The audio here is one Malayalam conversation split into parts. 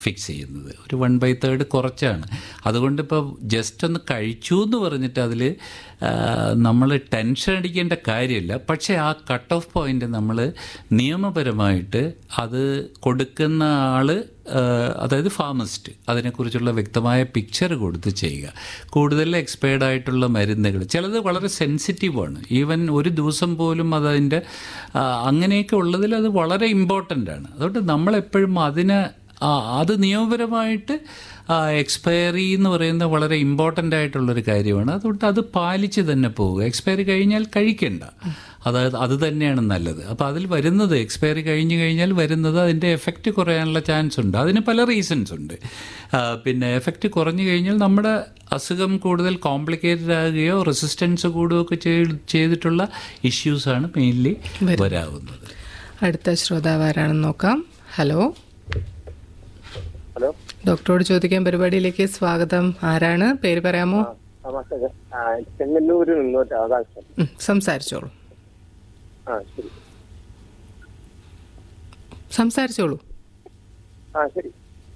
ഫിക്സ് ചെയ്യുന്നത് ഒരു വൺ ബൈ തേർഡ് കുറച്ചാണ് അതുകൊണ്ട് ഇപ്പോൾ ജസ്റ്റ് ഒന്ന് കഴിച്ചു എന്ന് പറഞ്ഞിട്ട് അതിൽ നമ്മൾ ടെൻഷൻ അടിക്കേണ്ട കാര്യമില്ല പക്ഷേ ആ കട്ട് ഓഫ് പോയിന്റ് നമ്മൾ നിയമപരമായിട്ട് അത് കൊടുക്കുന്ന ആൾ അതായത് ഫാർമസിസ്റ്റ് അതിനെക്കുറിച്ചുള്ള വ്യക്തമായ പിക്ചർ കൊടുത്ത് ചെയ്യുക കൂടുതൽ എക്സ്പയർഡ് ആയിട്ടുള്ള മരുന്നുകൾ ചിലത് വളരെ സെൻസിറ്റീവാണ് ഈവൻ ഒരു ദിവസം പോലും അതതിൻ്റെ ആ, അങ്ങനെയൊക്കെ ഉള്ളതിൽ അത് വളരെ ഇമ്പോർട്ടൻ്റ് ആണ് അതുകൊണ്ട് നമ്മളെപ്പോഴും അതിനെ ആ, അത് നിയമപരമായിട്ട് എക്സ്പയറി എന്ന് പറയുന്നത് വളരെ ഇമ്പോർട്ടൻ്റ് ആയിട്ടുള്ളൊരു കാര്യമാണ് അതുകൊണ്ട് അത് പാലിച്ച് തന്നെ പോവുക എക്സ്പയറി കഴിഞ്ഞാൽ കഴിക്കണ്ട അതായത് അത് തന്നെയാണ് നല്ലത് അപ്പോൾ അതിൽ വരുന്നത് എക്സ്പയറി കഴിഞ്ഞ് കഴിഞ്ഞാൽ വരുന്നത് അതിൻ്റെ എഫക്റ്റ് കുറയാനുള്ള ചാൻസ് ഉണ്ട് അതിന് പല റീസൺസ് ഉണ്ട് ആ, പിന്നെ എഫക്റ്റ് കുറഞ്ഞു കഴിഞ്ഞാൽ നമ്മുടെ അസുഖം കൂടുതൽ കോംപ്ലിക്കേറ്റഡ് ആകുകയോ റെസിസ്റ്റൻസ് കൂടുകയോ ഒക്കെ ചെയ്- ചെയ്തിട്ടുള്ള ഇഷ്യൂസാണ് മെയിൻലി വരാവുന്നത് അടുത്ത ശ്രോതാവ് ആരാണെന്ന് നോക്കാം ഹലോ ഹലോ ഡോക്ടറോട് ചോദിക്കാൻ പരിപാടിയിലേക്ക് സ്വാഗതം ആരാണ് പേര് പറയാമോ നമസ്കാരം ആ, ചെങ്ങന്നൂരിൽ നിന്ന് രാധാകൃഷ്ണൻ ഉം, സംസാരിച്ചോളൂ ആ ശരി സംസാരിച്ചോളൂ ആ ശരി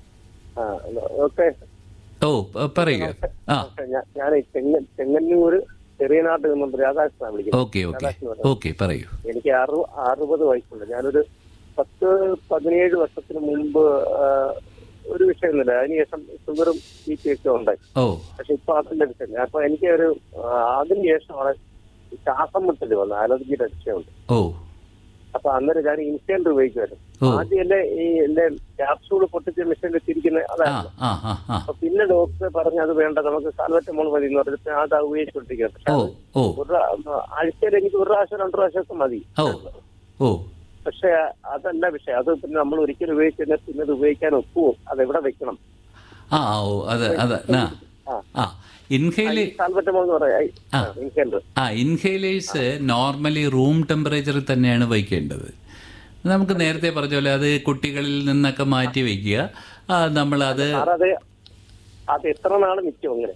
ആ ഓക്കെ ഓ പ- പറയുക ആ ഞാൻ ചെങ്ങ ചെങ്ങന്നൂര് ചെറിയനാട്ട് നിന്നും രാധാകൃഷ്ണനാണ് വിളിക്കുന്നത് ഓക്കെ ഓക്കെ ഓക്കെ പറയൂ എനിക്ക് അറു അറുപത് വയസ്സുണ്ട് ഞാനൊരു പത്ത് പതിനേഴ് വർഷത്തിന് മുമ്പ് ആ, ഒരു വിഷയമൊന്നുമില്ല അതിനുശേഷം ഷുഗറും ബി പി ഒക്കെ ഉണ്ടായി ഓ പക്ഷെ ഇപ്പൊ അതിന്റെ വിഷയമില്ല അപ്പൊ എനിക്ക് ഒരു ആ, അതിന് ശേഷമാണ് ഈ ശ്വാസം മുട്ടല് വന്നത് അലർജിയുടെ വിഷയമുണ്ട് ഓ അപ്പൊ അന്നേരം ഞാൻ ഇൻസ്റ്റന്റ് ഉപയോഗിക്കുമായിരുന്നു ഓ. ആദ്യം എന്റെ ഈ എന്റെ ക്യാപ്സൂൾ പൊട്ടിച്ച മെഷീനിൽ തിരിക്കുന്ന ആ അതായിരുന്നു ആ ആ ആ അപ്പൊ പിന്നെ ഡോക്ടർ പറഞ്ഞു അത് വേണ്ട നമുക്ക് സാൽവറ്റമോൾ മതി എന്ന് പറഞ്ഞിട്ട് അത് ഉപയോഗിച്ചുകൊണ്ടിരിക്കുന്നത് പക്ഷെ ഓ അത് ഓ ഒരു പ്രാ- ആഴ്ചയിൽ എനിക്ക് ഒരു പ്രാവശ്യം രണ്ടു പ്രാവശ്യമൊക്കെ മതി ഓ ഓ പക്ഷെ അതല്ല വിഷയം അത് പിന്നെ നമ്മൾ ഒരിക്കലും ഉപയോഗിച്ചാൽ പിന്നെ അത് ഉപയോഗിക്കാൻ ഒക്കുവോ അത് എവിടെ വെക്കണം ആ ഓ അത് അത് ആ ആ. ആ ഇൻഹേല് സാൽവറ്റമോൾ എന്ന് ആ. പറയാം ഇൻഹേലർ ആ ഇൻഹേലേഴ്സ് നോർമലി റൂം ടെമ്പറേച്ചറിൽ തന്നെയാണ് വയ്ക്കേണ്ടത് നമുക്ക് നേരത്തെ പറഞ്ഞ പോലെ അത് കുട്ടികളിൽ നിന്നൊക്കെ മാറ്റി വയ്ക്കുക ആ, നമ്മളത് സാറത് അത് എത്ര നാൾ നിൽക്കും അങ്ങനെ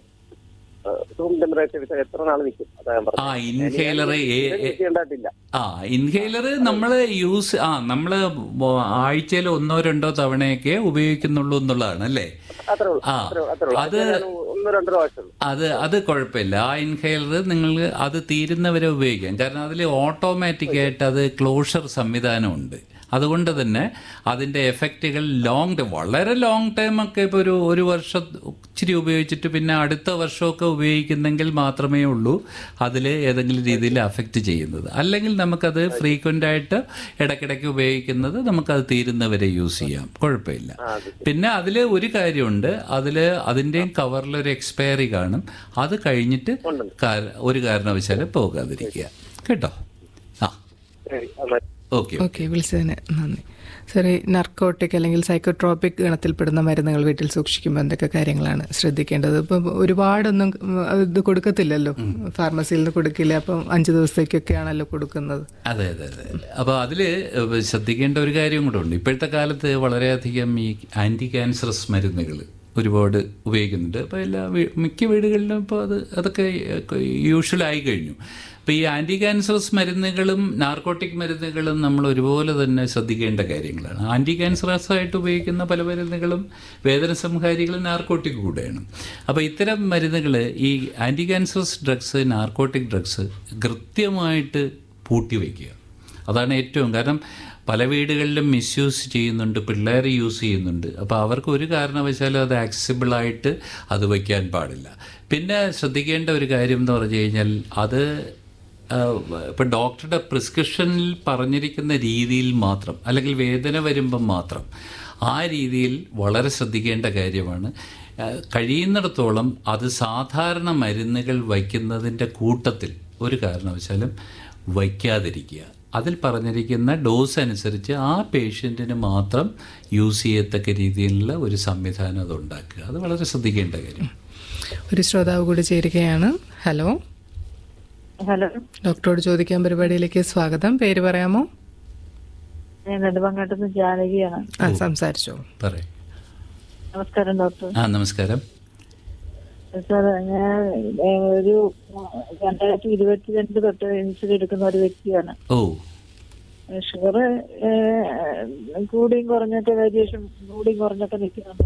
റൂം ടെമ്പറേച്ചർ എത്ര നാൾ നിൽക്കും അതാ ഞാൻ ആ പറഞ്ഞത് ഇൻഹേലർ ചെയ്യേണ്ടതില്ല ആ ഇൻഹേലർ നമ്മൾ യൂസ് ആ നമ്മൾ ആഴ്ചയിൽ ഒന്നോ രണ്ടോ തവണയൊക്കെ ഉപയോഗിക്കുന്നുള്ളൂ എന്നുള്ളതാണ് അല്ലേ അത്രേ ഉള്ളൂ ആ അത്രേ ഉള്ളൂ, അത്രേ ഉള്ളൂ അത് അത് ഞാൻ ഒന്നോ രണ്ടോ പ്രാവശ്യം അത് അത് കുഴപ്പമില്ല ആ ഇൻഹേലർ നിങ്ങൾ അത് തീരുന്നവരെ ഉപയോഗിക്കാം കാരണം അതിൽ ഓട്ടോമാറ്റിക് ആയിട്ട് അത് ക്ലോഷർ സംവിധാനമുണ്ട് അതുകൊണ്ട് തന്നെ അതിൻ്റെ എഫക്റ്റുകൾ ലോങ് ടൈം വളരെ ലോങ് ടൈം ഒക്കെ ഇപ്പോൾ ഒരു ഒരു വർഷം ഇച്ചിരി ഉപയോഗിച്ചിട്ട് പിന്നെ അടുത്ത വർഷമൊക്കെ ഉപയോഗിക്കുന്നെങ്കിൽ മാത്രമേ ഉള്ളൂ അതിൽ ഏതെങ്കിലും രീതിയിൽ അഫക്റ്റ് ചെയ്യുന്നത് അല്ലെങ്കിൽ നമുക്കത് ഫ്രീക്വൻ്റ് ആയിട്ട് ഇടയ്ക്കിടയ്ക്ക് ഉപയോഗിക്കുന്നത് നമുക്കത് തീരുന്നവരെ യൂസ് ചെയ്യാം കുഴപ്പമില്ല പിന്നെ അതിൽ ഒരു കാര്യമുണ്ട് അതിൽ അതിൻ്റെയും കവറിൽ ഒരു എക്സ്പയറി കാണും അത് കഴിഞ്ഞിട്ട് കാര- ഒരു കാരണവശാലും പോകാതിരിക്കുക കേട്ടോ ആ ശരി എന്നാ ഓക്കെ ഓക്കെ വിളിച്ചതിന് നന്ദി സാറേ നർക്കോട്ടിക് അല്ലെങ്കിൽ സൈക്കോട്രോപിക് ഗണത്തിൽപ്പെടുന്ന മരുന്നുകൾ വീട്ടിൽ സൂക്ഷിക്കുമ്പോൾ എന്തൊക്കെ കാര്യങ്ങളാണ് ശ്രദ്ധിക്കേണ്ടത് ഇപ്പം ഒരുപാടൊന്നും ഉം, ഇത് കൊടുക്കത്തില്ലല്ലോ ഫാർമസിയിൽ നിന്ന് കൊടുക്കില്ല അപ്പം അഞ്ച് ദിവസത്തേക്കൊക്കെയാണല്ലോ കൊടുക്കുന്നത് അതെ അതെ അതെ അപ്പോൾ അതിൽ ശ്രദ്ധിക്കേണ്ട ഒരു കാര്യം കൂടെ ഉണ്ട് ഇപ്പോഴത്തെ കാലത്ത് വളരെയധികം ഈ ആൻറ്റി ക്യാൻസറസ് മരുന്നുകൾ ഒരുപാട് ഉപയോഗിക്കുന്നുണ്ട് അപ്പോൾ എല്ലാ വീ- മിക്ക വീടുകളിലും ഇപ്പോൾ അത് അതൊക്കെ യൂഷ്വലായി കഴിഞ്ഞു അപ്പോൾ ഈ ആൻറ്റി ക്യാൻസറസ് മരുന്നുകളും നാർക്കോട്ടിക് മരുന്നുകളും നമ്മൾ ഒരുപോലെ തന്നെ ശ്രദ്ധിക്കേണ്ട കാര്യങ്ങളാണ് ആൻറ്റി ക്യാൻസറസ് ആയിട്ട് ഉപയോഗിക്കുന്ന പല മരുന്നുകളും വേദന സംഹാരികളും നാർക്കോട്ടിക് കൂടെയാണ് അപ്പോൾ ഇത്തരം മരുന്നുകൾ ഈ anti cancerous drugs narcotic drugs കൃത്യമായിട്ട് പൂട്ടി വയ്ക്കുക അതാണ് ഏറ്റവും കാരണം പല വീടുകളിലും മിസ്യൂസ് ചെയ്യുന്നുണ്ട് പിള്ളേർ യൂസ് ചെയ്യുന്നുണ്ട് അപ്പോൾ അവർക്ക് ഒരു കാരണവശാലും അത് ആക്സസിബിൾ ആയിട്ട് അത് വയ്ക്കാൻ പാടില്ല പിന്നെ ശ്രദ്ധിക്കേണ്ട ഒരു കാര്യം എന്ന് പറഞ്ഞു കഴിഞ്ഞാൽ അത് ഇപ്പം ഡോക്ടറുടെ പ്രിസ്ക്രിപ്ഷനിൽ പറഞ്ഞിരിക്കുന്ന രീതിയിൽ മാത്രം അല്ലെങ്കിൽ വേദന വരുമ്പം മാത്രം ആ രീതിയിൽ വളരെ ശ്രദ്ധിക്കേണ്ട കാര്യമാണ് ആ, കഴിയുന്നിടത്തോളം അത് സാധാരണ മരുന്നുകൾ വയ്ക്കുന്നതിൻ്റെ കൂട്ടത്തിൽ ഒരു കാരണവശാലും വയ്ക്കാതിരിക്കുക അതിൽ പറഞ്ഞിരിക്കുന്ന ഡോസ് അനുസരിച്ച് ആ പേഷ്യൻറ്റിന് മാത്രം യൂസ് ചെയ്യത്തക്ക രീതിയിലുള്ള ഒരു സംവിധാനം അത് ഉണ്ടാക്കുക അത് വളരെ ശ്രദ്ധിക്കേണ്ട കാര്യം ഒരു ശ്രോതാവ് കൂടി ചേരുകയാണ് ഹലോ ഹലോ ഡോക്ടറോട് ചോദിക്കാൻ പരിപാടിയിലേക്ക് സ്വാഗതം പേര് പറയാമോ ഞാൻ നെടുമങ്ങാട്ടുനിന്ന് ജാനകിയാണ് ആ സംസാരിച്ചോളൂ പറയും നമസ്കാരം ഡോക്ടർ ആ നമസ്കാരം സാർ ഞാൻ ഏ, ഒരു രണ്ടായിരത്തി ഇരുപത്തിരണ്ട് തൊട്ട് ഇൻസുലിൻ എടുക്കുന്ന ഒരു വ്യക്തിയാണ് ഓ ഷുഗർ കൂടിയും കുറഞ്ഞൊക്കെ വേരിയേഷൻ കൂടിയും കുറഞ്ഞൊക്കെ നിൽക്കുന്നുണ്ട്